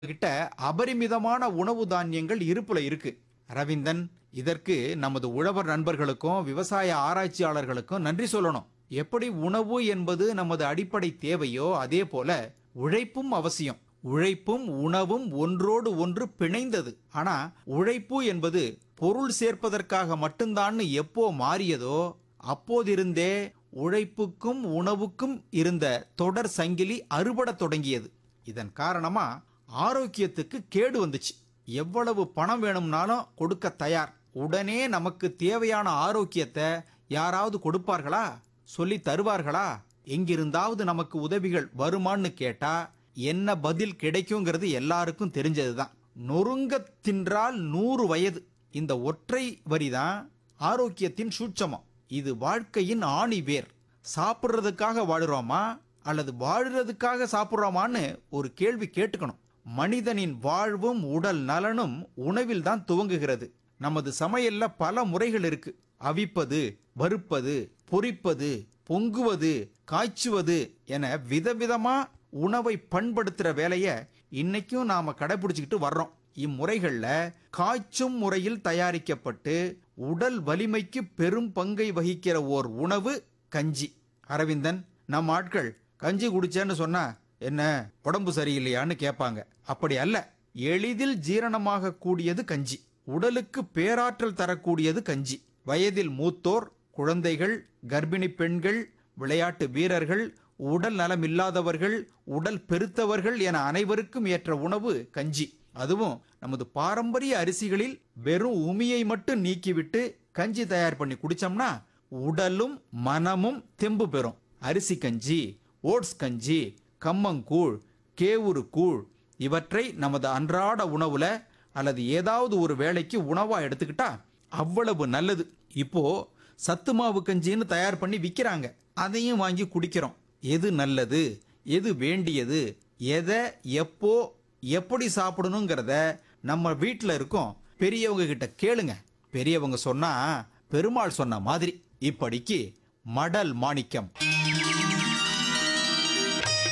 கிட்ட அபரிமிதமான உணவு தானியங்கள் இருப்புல இருக்கு அரவிந்தன் இதற்கு நமது உழவர் நண்பர்களுக்கும் விவசாய ஆராய்ச்சியாளர்களுக்கும் நன்றி சொல்லணும் எப்படி உணவு என்பது நமது அடிப்படை தேவையோ அதே போல உழைப்பும் அவசியம் உழைப்பும் உணவும் ஒன்றோடு ஒன்று பிணைந்தது ஆனா உழைப்பு என்பது பொருள் சேர்ப்பதற்காக மட்டும்தான்னு எப்போ மாறியதோ அப்போதிருந்தே உழைப்புக்கும் உணவுக்கும் இருந்த தொடர் சங்கிலி அறுபடத் தொடங்கியது இதன் காரணமா ஆரோக்கியத்துக்கு கேடு வந்துச்சு எவ்வளவு பணம் வேணும்னாலும் கொடுக்க தயார் உடனே நமக்கு தேவையான ஆரோக்கியத்தை யாராவது கொடுப்பார்களா சொல்லி தருவார்களா எங்கிருந்தாவது நமக்கு உதவிகள் வருமான்னு கேட்டா என்ன பதில் கிடைக்குங்கிறது எல்லாருக்கும் தெரிஞ்சதுதான் நொறுங்க தின்றால் நூறு வயது இந்த ஒற்றை வரிதான் ஆரோக்கியத்தின் சூட்சமம் இது வாழ்க்கையின் ஆணி வேர் சாப்பிட்றதுக்காக வாழுறோமா அல்லது வாழுறதுக்காக சாப்பிட்றோமான்னு ஒரு கேள்வி கேட்டுக்கணும் மனிதனின் வாழ்வும் உடல் நலனும் உணவில் தான் துவங்குகிறது நமது சமையல்ல பல முறைகள் இருக்கு அவிப்பது வறுப்பது பொரிப்பது பொங்குவது காய்ச்சுவது என விதவிதமா உணவை பண்படுத்துற வேலைய இன்னைக்கும் நாம கடைபிடிச்சுக்கிட்டு வர்றோம் இம்முறைகள்ல காய்ச்சும் முறையில் தயாரிக்கப்பட்டு உடல் வலிமைக்கு பெரும் பங்கை வகிக்கிற ஓர் உணவு கஞ்சி அரவிந்தன் நம்ம ஆட்கள் கஞ்சி குடிச்சேன்னு சொன்னா என்ன உடம்பு சரியில்லையான்னு கேட்பாங்க அப்படி அல்ல எளிதில் ஜீரணமாக கூடியது கஞ்சி உடலுக்கு பேராற்றல் தரக்கூடியது கஞ்சி வயதில் மூத்தோர் குழந்தைகள் கர்ப்பிணி பெண்கள் விளையாட்டு வீரர்கள் உடல் நலம் இல்லாதவர்கள் உடல் பெருத்தவர்கள் என அனைவருக்கும் ஏற்ற உணவு கஞ்சி அதுவும் நமது பாரம்பரிய அரிசிகளில் வெறும் உமியை மட்டும் நீக்கிவிட்டு கஞ்சி தயார் பண்ணி குடிச்சோம்னா உடலும் மனமும் தெம்பு பெறும் அரிசி கஞ்சி ஓட்ஸ் கஞ்சி கம்மங்கூழ் கேவுரு கூழ் இவற்றை நமது அன்றாட உணவுல அல்லது ஏதாவது ஒரு வேளைக்கு உணவா எடுத்துக்கிட்டா அவ்வளவு நல்லது இப்போ சத்து மாவு கஞ்சின்னு தயார் பண்ணி விற்கிறாங்க அதையும் வாங்கி குடிக்கிறோம் எது நல்லது எது வேண்டியது எதை எப்போ எப்படி சாப்பிடணுங்கிறத நம்ம வீட்டில் இருக்கோம் பெரியவங்க கிட்ட கேளுங்க பெரியவங்க சொன்னா பெருமாள் சொன்ன மாதிரி இப்படிக்கு மடல் மாணிக்கம்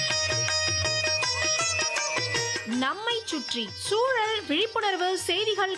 நம்மை சுற்றி சூழல் விழிப்புணர்வு செய்திகள்